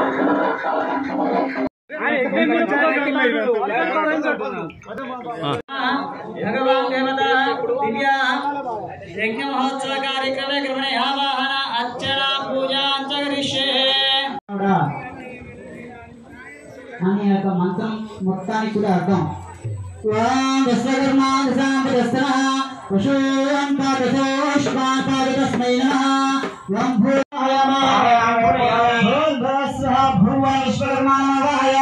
భగవాన్ దేవత దివ్య యజ్ఞ మహోత్సవ కార్యక్రమే క్రమణ ఆవాహన అర్చన పూజ అంచగరిష్యే కూడా అనే యొక్క మంత్రం మొత్తానికి కూడా అర్థం ఓం విశ్వకర్మా దశాంబదస్తన పశూన్ పాదశోష్మాన్ పాదతస్మై నమః ఓం భూయామ ఓం భస్వ భువ విశ్వకర్మా నమః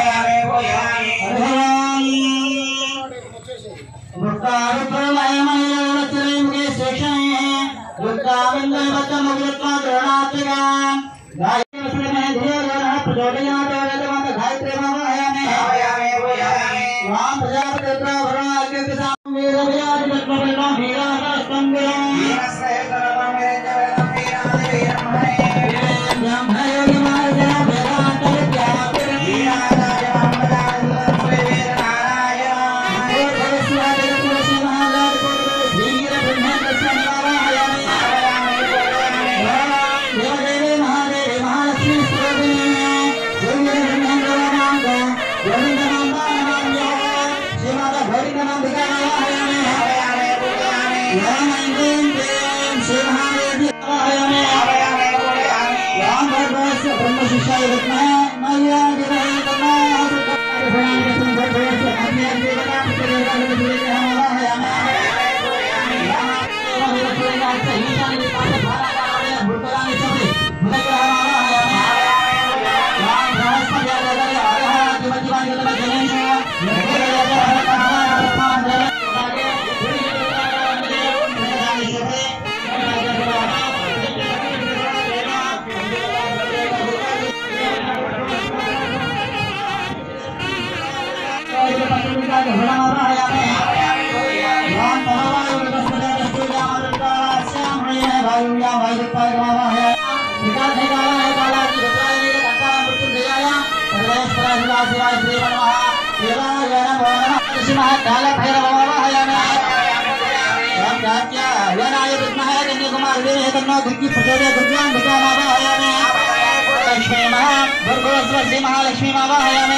మహాలక్ష్మి మావాహయామే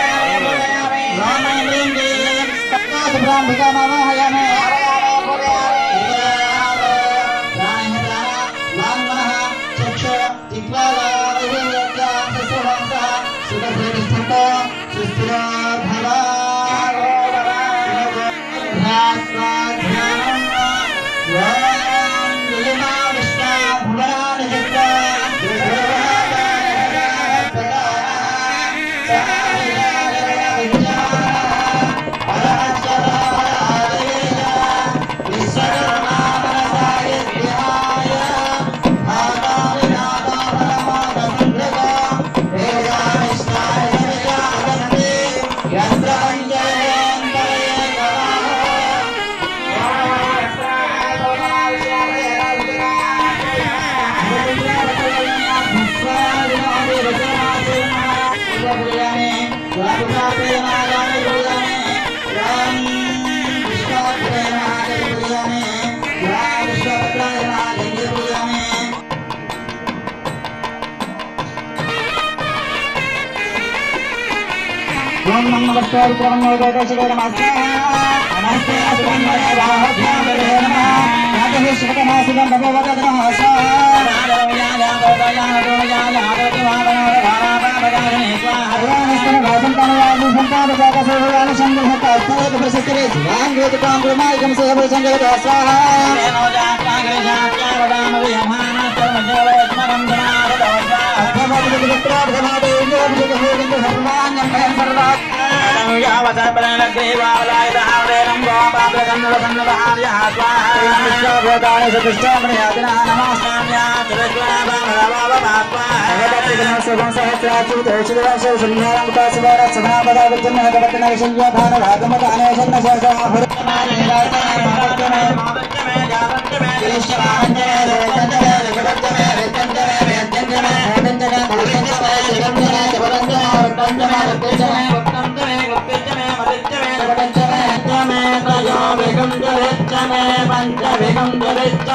రామేంద్రికా మావాహయామే ఓం నమ భక్తోత్తరమణ్యోదశివే నమస్తే నమస్తే అస్మన్మయ రాహభ్యామదే నమః యాదహి శివకమాసిదం భగవత నమః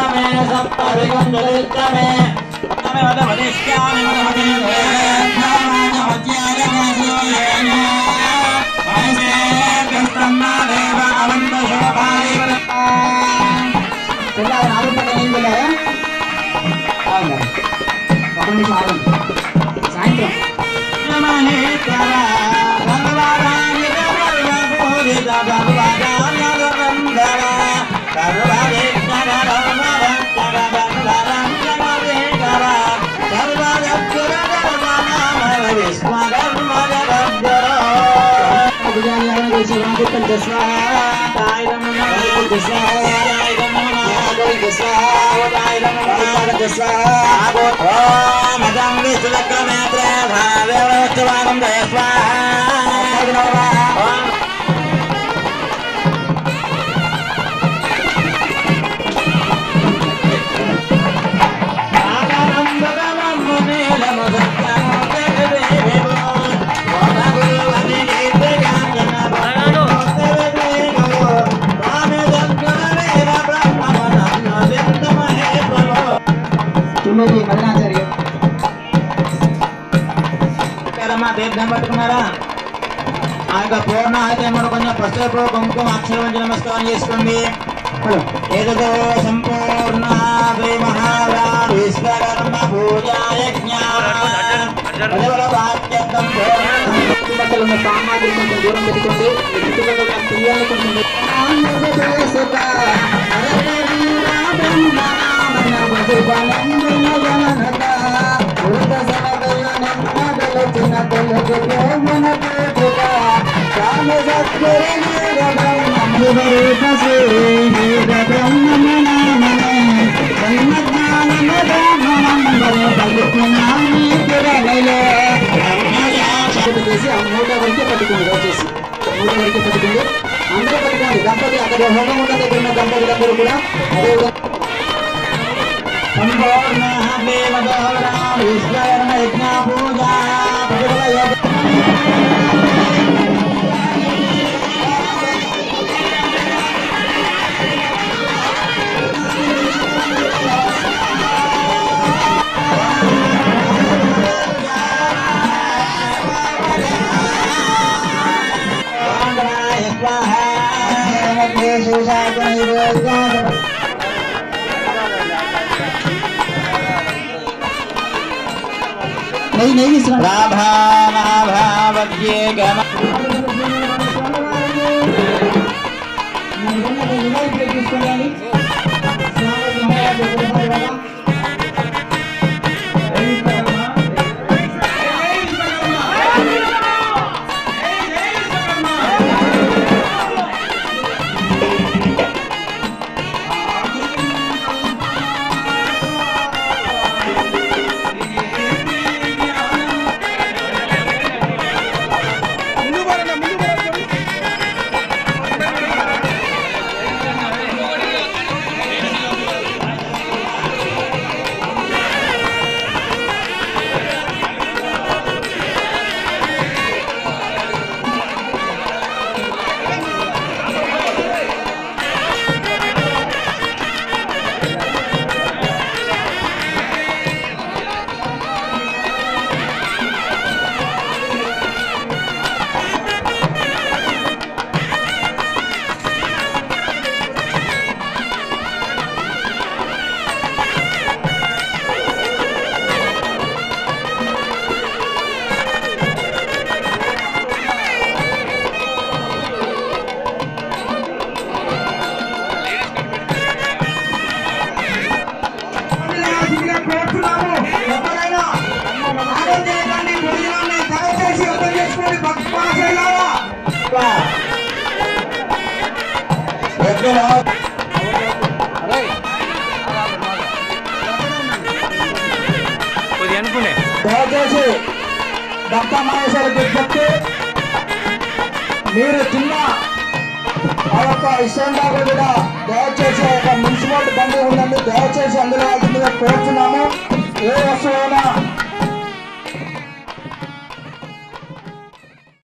సప్త నిమిషం ఆగండి సాయంత్రం స్వాహ తుమ్మది మదనాచార్య తీర్థం పట్టుకున్నారా ఆ యొక్క పూర్ణ అయితే మనం కొంచెం పసుపు కుంకుమ అక్షరం నమస్కారం చేసుకోండి ఏదో సంపూర్ణ శ్రీ మహారాజ్ విశ్వకర్మ పూజా యజ్ఞ బట్టలు ఉన్న సామాగ్రి కొంచెం దూరం పెట్టుకోండి మీ చుట్టుపక్కల ఉన్న పిల్లల్ని కొంచెం చేసి ఆ మూట వరకే పట్టుకోండి వచ్చేసి మూట వరకే పట్టుకోండి అందరూ పట్టుకోండి గణపతి అక్కడ హోమం ఉన్న దగ్గర ఉన్న గణపతి అందరూ కూడా అదే విధంగా సంపూర్ణ దేవదోరా విశ్వకర్మ యజ్ఞ పూజ ప్రతిఫల యోగ नहीं नहीं राधा नाभावज्ये गम దయచేసి భక్త మహేశ్వర విజ్ఞప్తి మీరు చిన్న ఆ యొక్క విషయం దాకా కూడా దయచేసి ఒక మున్సిపాలిటీ బండి ఉందండి దయచేసి అందులో వాటిని కోరుతున్నాము ఏ వస్తువైనా